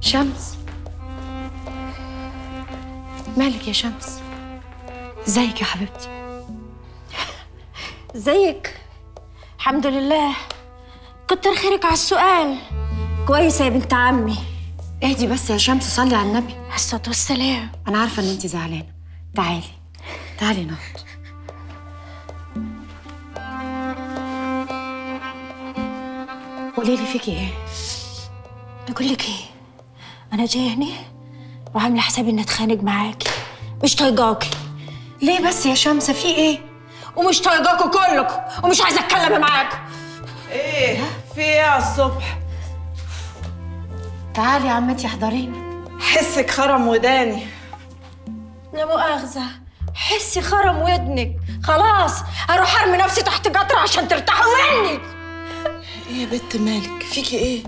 شمس مالك يا شمس ازيك يا حبيبتي ازيك الحمد لله كتر خيرك على السؤال كويسه يا بنت عمي اهدي بس يا شمس صلي على النبي على الصلاه والسلام انا عارفه ان انت زعلانه تعالي تعالي نقعد قولي لي فيكي ايه بقول لك ايه انا جايه هنا وعامله حسابي اني اتخانق معاكي مش طايقاكي ليه بس يا شمس في ايه ومش طايقاكوا كلكم ومش عايزه اتكلم معاكم ايه في ايه على الصبح تعالي يا عمتي احضرينا حسك خرم وداني لا مؤاخذه حسي خرم ودنك خلاص هروح ارمي نفسي تحت قطر عشان ترتاحوا مني ايه يا بنت مالك فيكي ايه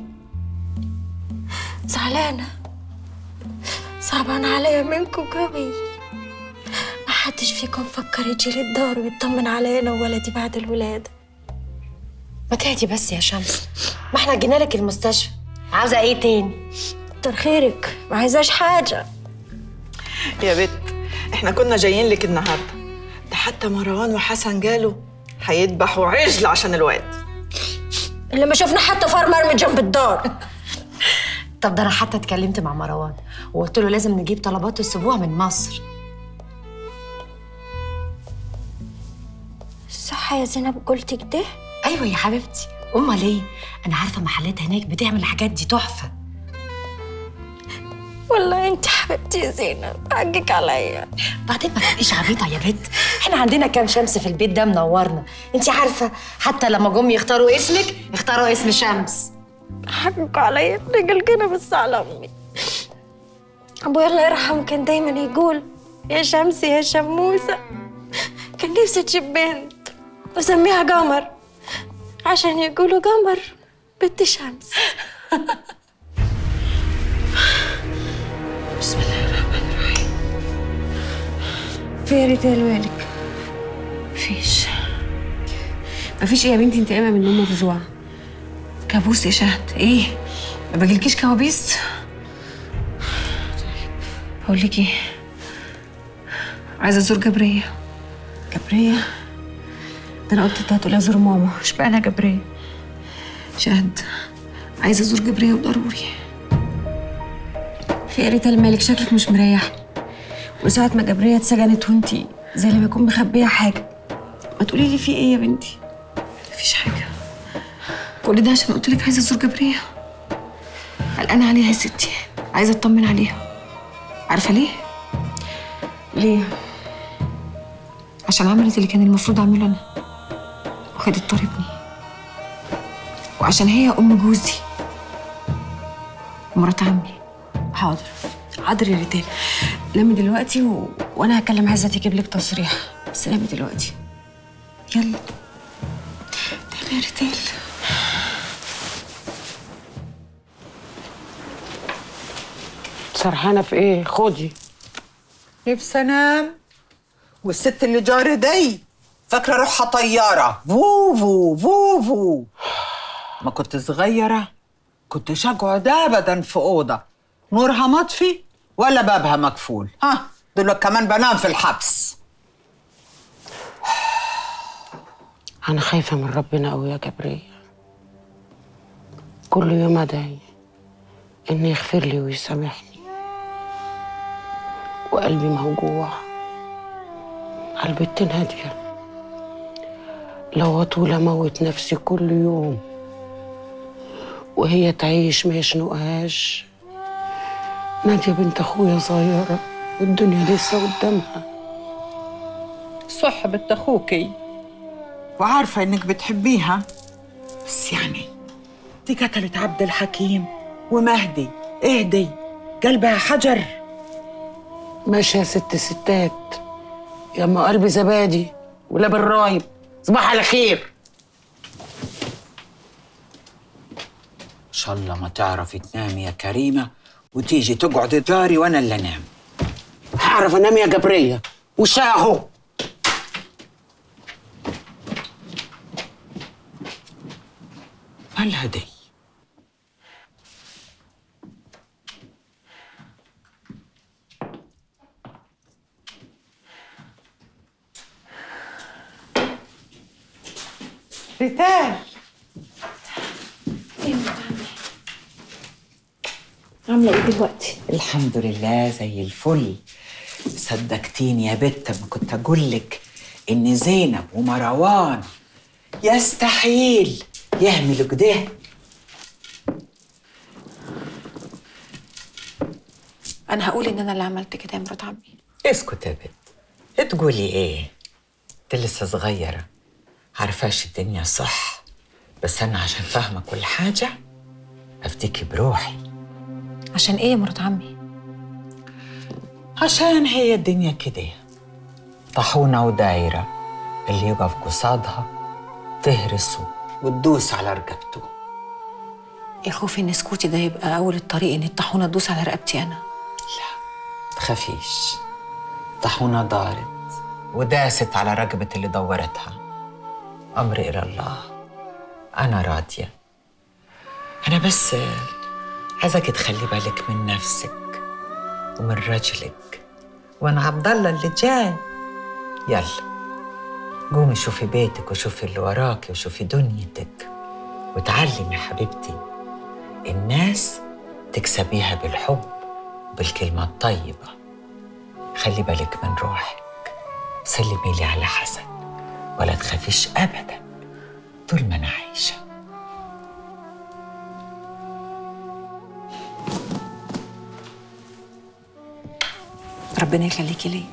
زعلانه صعبان عليا منكم قوي ما حدش فيكم فكر يجي لي الدار ويطمن عليا انا وولدي بعد الولاده ما تهدي بس يا شمس ما احنا جينا لك المستشفى عاوزه ايه تاني كتر خيرك ما عايزاش حاجه يا بت احنا كنا جايين لك النهارده ده حتى مروان وحسن قالوا هيذبحوا عجل عشان الواد اللي ما شفنا حتى فار مرمي جنب الدار طب ده انا حتى اتكلمت مع مروان وقلت له لازم نجيب طلبات الاسبوع من مصر صح يا زينب قلت كده ايوه يا حبيبتي امال ايه انا عارفه محلات هناك بتعمل الحاجات دي تحفه والله انت حبيبتي يا زينب حقك عليا بعدين ما تبقيش عبيطه يا بنت احنا عندنا كام شمس في البيت ده منورنا انت عارفه حتى لما جم يختاروا اسمك اختاروا اسم شمس حقك عليا رجل بس على امي ابويا الله يرحمه كان دايما يقول يا شمس يا شموسه كان نفسي تجيب بنت وسميها قمر عشان يقولوا قمر بنت شمس بسم الله الرحمن الرحيم في يا ريتال مالك مفيش مفيش ايه يا بنتي انت قايمه من النوم مفزوعه كابوس يا شهد ايه ما بجيلكيش كوابيس بقول لك ايه عايزه ازور جبريه جبريه ده انا قلت انت هتقولي ازور ماما اشمعنى جبريه شهد عايزه ازور جبريه وضروري في يا ريتال مالك شكلك مش مريح وساعة ما جبرية اتسجنت وانتي زي لما يكون مخبية حاجة ما تقولي لي في ايه يا بنتي مفيش حاجة كل ده عشان قلت لك عايزة ازور جبرية قلقانة عليها يا ستي عايزة اطمن عليها عارفة ليه؟ ليه؟ عشان عملت اللي كان المفروض اعمله انا وخدت طار ابني وعشان هي ام جوزي ومرات عمي حاضر حاضر يا ريتال نامي دلوقتي و... وانا هكلم عزه تجيب لك تصريح بس نامي دلوقتي يلا نامي يا ريتال سرحانة في ايه؟ خدي نفسي انام والست اللي جاري دي فاكره روحها طياره فو فو فو فو ما كنت صغيره كنتش اقعد ابدا في اوضه نورها مطفي ولا بابها مقفول ها دول كمان بنام في الحبس أنا خايفة من ربنا أوي يا جبرية كل يوم أدعي إنه يغفر لي ويسامحني وقلبي موجوع على البت نادية لو أطول أموت نفسي كل يوم وهي تعيش ما يشنقهاش نادية بنت أخويا صغيرة والدنيا لسه قدامها صح بنت اخوكي وعارفه انك بتحبيها بس يعني دي قتلت عبد الحكيم ومهدي اهدي قلبها حجر ماشي يا ست ستات يا اما قلبي زبادي ولا بالرايب صباح على خير ان شاء الله ما تعرفي تنامي يا كريمه وتيجي تقعد جاري وانا اللي انام هعرف انام يا جبريه وشها اهو مالها دي ريتال عامله ايه دلوقتي الحمد لله زي الفل صدقتيني يا بت ما كنت اقول لك ان زينب ومروان يستحيل يعملوا كده انا هقول ان انا اللي عملت كده يا مرات عمي اسكت يا بت تقولي ايه انت لسه صغيرة عارفاش الدنيا صح بس انا عشان فاهمة كل حاجة افتكي بروحي عشان ايه يا مرات عمي عشان هي الدنيا كده طاحونة ودايرة اللي يقف قصادها تهرسه وتدوس على رقبته يا خوفي ان سكوتي ده يبقى اول الطريق ان الطاحونه تدوس على رقبتي انا تخافيش طاحونة دارت وداست على رقبة اللي دورتها أمري إلى الله أنا راضية أنا بس عايزك تخلي بالك من نفسك ومن رجلك وأنا عبد الله اللي جاي يلا قومي شوفي بيتك وشوفي اللي وراكي وشوفي دنيتك وتعلمي يا حبيبتي الناس تكسبيها بالحب بالكلمة الطيبة خلي بالك من روحك سلمي لي على حسن ولا تخافيش أبدا طول ما أنا عايشة ربنا يخليكي ليا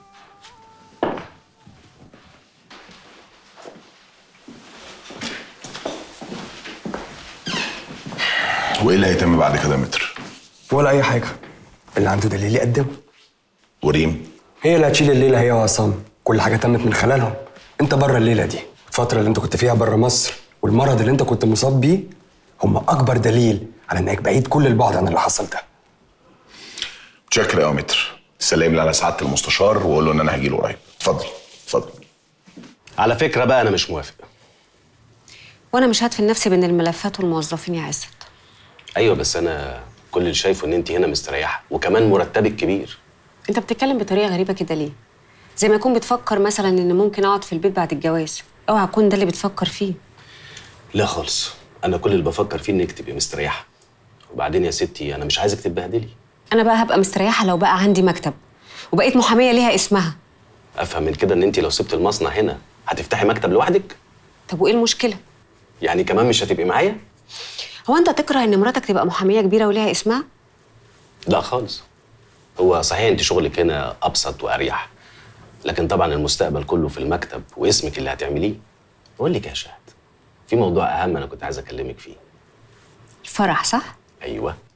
وايه اللي هيتم بعد كده يا متر ولا اي حاجه اللي عنده دليل يقدمه وريم هي اللي هتشيل الليله هي وعصام كل حاجه تمت من خلالهم انت بره الليله دي الفتره اللي انت كنت فيها بره مصر والمرض اللي انت كنت مصاب بيه هم اكبر دليل على انك بعيد كل البعد عن اللي حصل ده متشكر يا متر سلم لي على سعاده المستشار وقول له ان انا هجي له قريب اتفضل اتفضل على فكرة بقى أنا مش موافق وانا مش هدفن نفسي بين الملفات والموظفين يا عزت أيوة بس أنا كل اللي شايفه إن أنت هنا مستريحة وكمان مرتبك كبير انت بتتكلم بطريقه غريبه كده ليه زي ما يكون بتفكر مثلا ان ممكن اقعد في البيت بعد الجواز اوعى تكون ده اللي بتفكر فيه لا خالص أنا كل اللي بفكر فيه إنك تبقي مستريحة وبعدين يا ستي أنا مش عايزك تتبهدلي انا بقى هبقى مستريحه لو بقى عندي مكتب وبقيت محاميه ليها اسمها أفهم من كده إن أنت لو سبت المصنع هنا هتفتحي مكتب لوحدك طب وايه المشكله يعني كمان مش هتبقي معايا هو انت تكره ان مراتك تبقى محاميه كبيره وليها اسمها لا خالص هو صحيح أنت شغلك هنا أبسط وأريح لكن طبعا المستقبل كله في المكتب واسمك اللي هتعمليه بقول لك يا شهد في موضوع أهم أنا كنت عايز أكلمك فيه الفرح صح أيوه